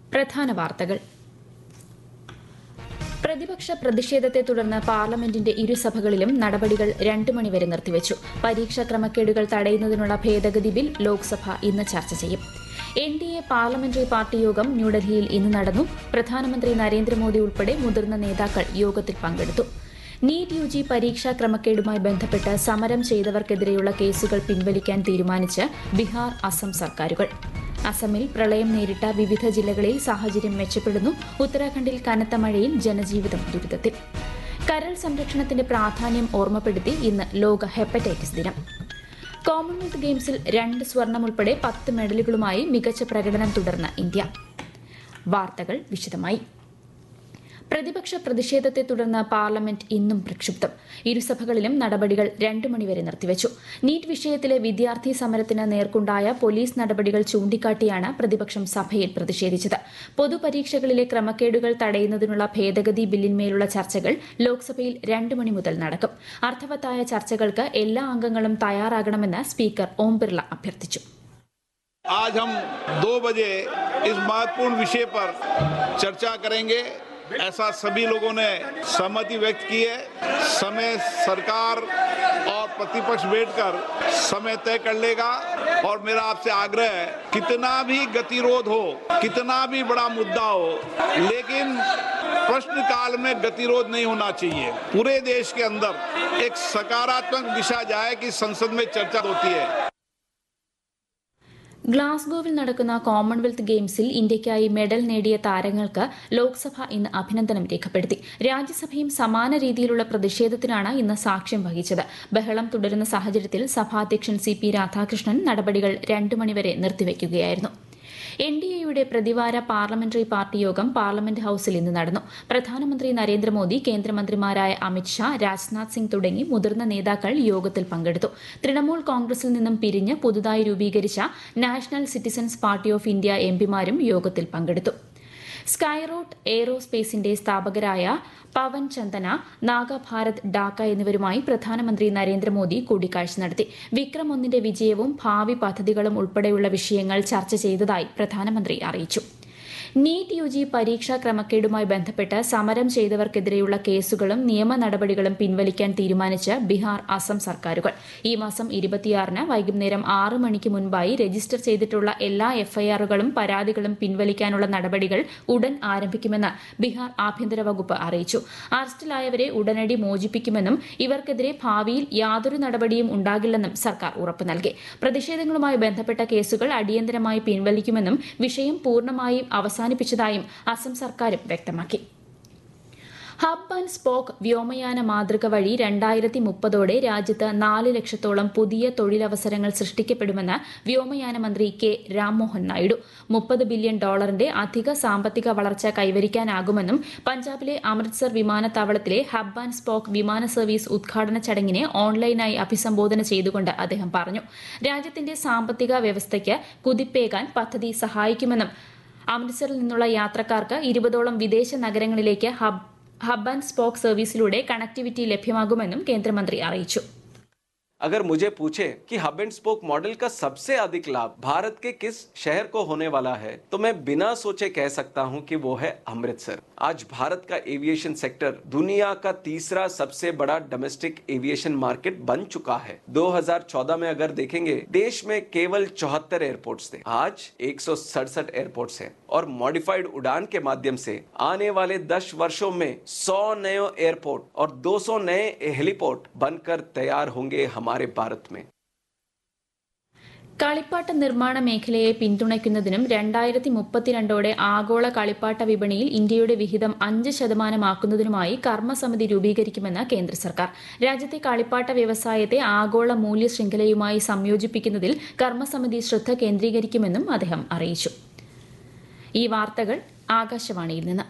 പ്രധാന വാർത്തകൾ പ്രതിപക്ഷ പ്രതിഷേധത്തെ തുടർന്ന് പാർലമെന്റിന്റെ ഇരുസഭകളിലും നടപടികൾ രണ്ടു മണിവരെ നിർത്തിവച്ചു പരീക്ഷാ ക്രമക്കേടുകൾ തടയുന്നതിനുള്ള ഭേദഗതി ബിൽ ലോക്സഭ ഇന്ന് ചർച്ച ചെയ്യും N D A parliamentary party യോഗം ന്യൂഡൽഹിയിൽ ഇന്ന് നടന്നു പ്രധാനമന്ത്രി നരേന്ദ്രമോദി ഉൾപ്പെടെ മുതിർന്ന നേതാക്കൾ യോഗത്തിൽ പങ്കെടുത്തു നീറ്റ് യു ജി പരീക്ഷാ ക്രമക്കേടുമായി ബന്ധപ്പെട്ട് സമരം ചെയ്തവർക്കെതിരെയുള്ള കേസുകൾ പിൻവലിക്കാൻ തീരുമാനിച്ച് ബീഹാർ അസം സർക്കാരുകൾ അസമിൽ പ്രളയം നേരിട്ട വിവിധ ജില്ലകളിൽ സാഹചര്യം മെച്ചപ്പെടുന്നു ഉത്തരാഖണ്ഡിൽ കനത്ത മഴയിൽ ജനജീവിതം ദുരിതത്തിൽ കരൾ സംരക്ഷണത്തിന്റെ പ്രാധാന്യം ഓർമ്മപ്പെടുത്തി ഇന്ന് ലോക ഹെപ്പറ്റൈറ്റിസ് ദിനം കോമൺവെൽത്ത് ഗെയിംസിൽ രണ്ട് സ്വർണം ഉൾപ്പെടെ പത്ത് മെഡലുകളുമായി മികച്ച പ്രകടനം തുടർന്ന ഇന്ത്യ വാർത്തകൾ വിശദമായി പ്രതിപക്ഷ പ്രതിഷേധത്തെ തുടർന്ന് പാർലമെന്റ് ഇന്നും പ്രക്ഷുബ്ധം ഇരുസഭകളിലും നടപടികൾ രണ്ടു മണിവരെ നിർത്തിവച്ചു നീറ്റ് വിഷയത്തിലെ വിദ്യാർത്ഥി സമരത്തിന് നേർക്കുണ്ടായ പോലീസ് നടപടികൾ ചൂണ്ടിക്കാട്ടിയാണ് പ്രതിപക്ഷം സഭയിൽ പ്രതിഷേധിച്ചത് പൊതുപരീക്ഷകളിലെ ക്രമക്കേടുകൾ തടയുന്നതിനുള്ള ഭേദഗതി ബില്ലിന്മേലുള്ള ചർച്ചകൾ ലോക്സഭയിൽ രണ്ടു മണി മുതൽ നടക്കും അർത്ഥവത്തായ ചർച്ചകൾക്ക് എല്ലാ അംഗങ്ങളും തയ്യാറാകണമെന്ന് സ്പീക്കർ ഓം ബിർള അഭ്യർത്ഥിച്ചു आज हम दो बजे इस महत्वपूर्ण विषय पर चर्चा करेंगे ऐसा सभी लोगों ने सहमति व्यक्त की है समय सरकार और प्रतिपक्ष बैठकर समय तय कर लेगा और मेरा आपसे आग्रह है कितना भी गतिरोध हो कितना भी बड़ा मुद्दा हो लेकिन प्रश्नकाल में गतिरोध नहीं होना चाहिए पूरे देश के अंदर एक सकारात्मक दिशा जाए कि संसद में चर्चा होती है ഗ്ലാസ്ഗോവിൽ നടക്കുന്ന കോമൺവെൽത്ത് ഗെയിംസിൽ ഇന്ത്യയ്ക്കായി മെഡൽ നേടിയ താരങ്ങൾക്ക് ലോക്സഭ ഇന്ന് അഭിനന്ദനം രേഖപ്പെടുത്തി രാജ്യസഭയും സമാന രീതിയിലുള്ള പ്രതിഷേധത്തിനാണ് ഇന്ന് സാക്ഷ്യം വഹിച്ചത് ബഹളം തുടരുന്ന സാഹചര്യത്തിൽ സഭാധ്യക്ഷൻ സി പി രാധാകൃഷ്ണൻ നടപടികൾ രണ്ടു മണിവരെ നിർത്തിവെക്കുകയായിരുന്നു എൻ ഡി എയുടെ പ്രതിവാര പാർലമെന്ററി പാർട്ടി യോഗം പാർലമെന്റ് ഹൌസിൽ ഇന്ന് നടന്നു പ്രധാനമന്ത്രി നരേന്ദ്രമോദി കേന്ദ്രമന്ത്രിമാരായ അമിത്ഷാ രാജ്നാഥ് സിംഗ് തുടങ്ങി മുതിർന്ന നേതാക്കൾ യോഗത്തിൽ പങ്കെടുത്തു തൃണമൂൽ കോൺഗ്രസിൽ നിന്നും പിരിഞ്ഞ് പുതുതായി രൂപീകരിച്ച national citizens party of India എംപിമാരും യോഗത്തിൽ പങ്കെടുത്തു സ്കൈറോട്ട് എയ്റോസ്പേസിന്റെ സ്ഥാപകരായ പവൻ ചന്ദന നാഗഭാരത് ഡാക്ക എന്നിവരുമായി പ്രധാനമന്ത്രി നരേന്ദ്രമോദി കൂടിക്കാഴ്ച നടത്തി വിക്രം ഒന്നിന്റെ വിജയവും ഭാവി പദ്ധതികളും ഉൾപ്പെടെയുള്ള വിഷയങ്ങൾ ചർച്ച ചെയ്തതായി പ്രധാനമന്ത്രി അറിയിച്ചു നീറ്റ് യു ജി പരീക്ഷാ ക്രമക്കേടുമായി ബന്ധപ്പെട്ട് സമരം ചെയ്തവർക്കെതിരെയുള്ള കേസുകളും നിയമ നടപടികളും പിൻവലിക്കാൻ തീരുമാനിച്ച് ബീഹാർ അസം സർക്കാരുകൾ ഈ മാസം ഇരുപത്തിയാറിന് വൈകുന്നേരം ആറ് മണിക്ക് മുൻപായി രജിസ്റ്റർ ചെയ്തിട്ടുള്ള എല്ലാ എഫ്ഐആറുകളും പരാതികളും പിൻവലിക്കാനുള്ള നടപടികൾ ഉടൻ ആരംഭിക്കുമെന്ന് ബീഹാർ ആഭ്യന്തര വകുപ്പ് അറിയിച്ചു അറസ്റ്റിലായവരെ ഉടനടി മോചിപ്പിക്കുമെന്നും ഇവർക്കെതിരെ ഭാവിയിൽ യാതൊരു നടപടിയും ഉണ്ടാകില്ലെന്നും സർക്കാർ ഉറപ്പു നൽകി പ്രതിഷേധങ്ങളുമായി ബന്ധപ്പെട്ട കേസുകൾ അടിയന്തരമായി പിൻവലിക്കുമെന്നും വിഷയം പൂർണ്ണമായും അവസാനിപ്പിച്ചതായും അസം സർക്കാരും വ്യക്തമാക്കി ഹബ് ആൻഡ് സ്പോക്ക് വ്യോമയാന മാതൃക വഴി രണ്ടായിരത്തി മുപ്പതോടെ രാജ്യത്ത് നാല് ലക്ഷത്തോളം പുതിയ തൊഴിലവസരങ്ങൾ സൃഷ്ടിക്കപ്പെടുമെന്ന് വ്യോമയാന മന്ത്രി കെ രാംമോഹൻ നായിഡു മുപ്പത് ബില്യൺ ഡോളറിന്റെ അധിക സാമ്പത്തിക വളർച്ച കൈവരിക്കാനാകുമെന്നും പഞ്ചാബിലെ അമൃത്സർ വിമാനത്താവളത്തിലെ ഹബ് ആൻഡ് സ്പോക്ക് വിമാന സർവീസ് ഉദ്ഘാടന ചടങ്ങിനെ ഓൺലൈനായി അഭിസംബോധന ചെയ്തുകൊണ്ട് അദ്ദേഹം പറഞ്ഞു രാജ്യത്തിന്റെ സാമ്പത്തിക വ്യവസ്ഥയ്ക്ക് കുതിപ്പേകാൻ പദ്ധതി സഹായിക്കുമെന്നും അമൃത്സറിൽ നിന്നുള്ള യാത്രക്കാർക്ക് ഇരുപതോളം വിദേശ നഗരങ്ങളിലേക്ക് ഹബ് ഹബ് ആൻഡ് സ്പോക്ക് സർവീസിലൂടെ കണക്ടിവിറ്റി ലഭ്യമാകുമെന്നും കേന്ദ്രമന്ത്രി അറിയിച്ചു अगर मुझे पूछे कि हब एंड स्पोक मॉडल का सबसे अधिक लाभ भारत के किस शहर को होने वाला है तो मैं बिना सोचे कह सकता हूं कि वो है अमृतसर आज भारत का एविएशन सेक्टर दुनिया का तीसरा सबसे बड़ा डोमेस्टिक एविएशन मार्केट बन चुका है 2014 में अगर देखेंगे देश में केवल चौहत्तर एयरपोर्ट्स थे आज एक एयरपोर्ट्स हैं और मॉडिफाइड उड़ान के माध्यम से आने वाले 10 वर्षों में 100 नए एयरपोर्ट और 200 नए हेलीपोर्ट बनकर तैयार होंगे हमारे भारत में കളിപ്പാട്ട നിർമ്മാണ മേഖലയെ പിന്തുണയ്ക്കുന്നതിനും രണ്ടായിരത്തി മുപ്പത്തിരണ്ടോടെ ആഗോള കളിപ്പാട്ട വിപണിയിൽ ഇന്ത്യയുടെ വിഹിതം അഞ്ച് ശതമാനമാക്കുന്നതിനുമായി കർമ്മസമിതി രൂപീകരിക്കുമെന്ന് കേന്ദ്ര സർക്കാർ രാജ്യത്തെ കളിപ്പാട്ട വ്യവസായത്തെ ആഗോള മൂല്യ ശൃംഖലയുമായി സംയോജിപ്പിക്കുന്നതിൽ കർമ്മസമിതി ശ്രദ്ധ കേന്ദ്രീകരിക്കുമെന്നും അദ്ദേഹം അറിയിച്ചു ഈ വാർത്തകൾ ആകാശവാണിയിൽ നിന്ന്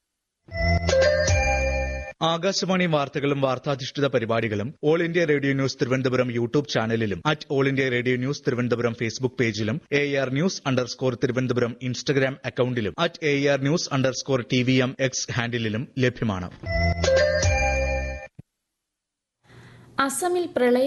ആകാശവാണി വാർത്തകളും വാർത്താധിഷ്ഠിത പരിപാടികളും all India radio news Thiruvananthapuram YouTube ചാനലിലും at all India radio news Thiruvananthapuram Facebook പേജിലും A R news underscore Thiruvananthapuram Instagram അക്കൌണ്ടിലും at A R news underscore T V M X ഹാൻഡിലും ലഭ്യമാണ് അസമിൽ പ്രളയ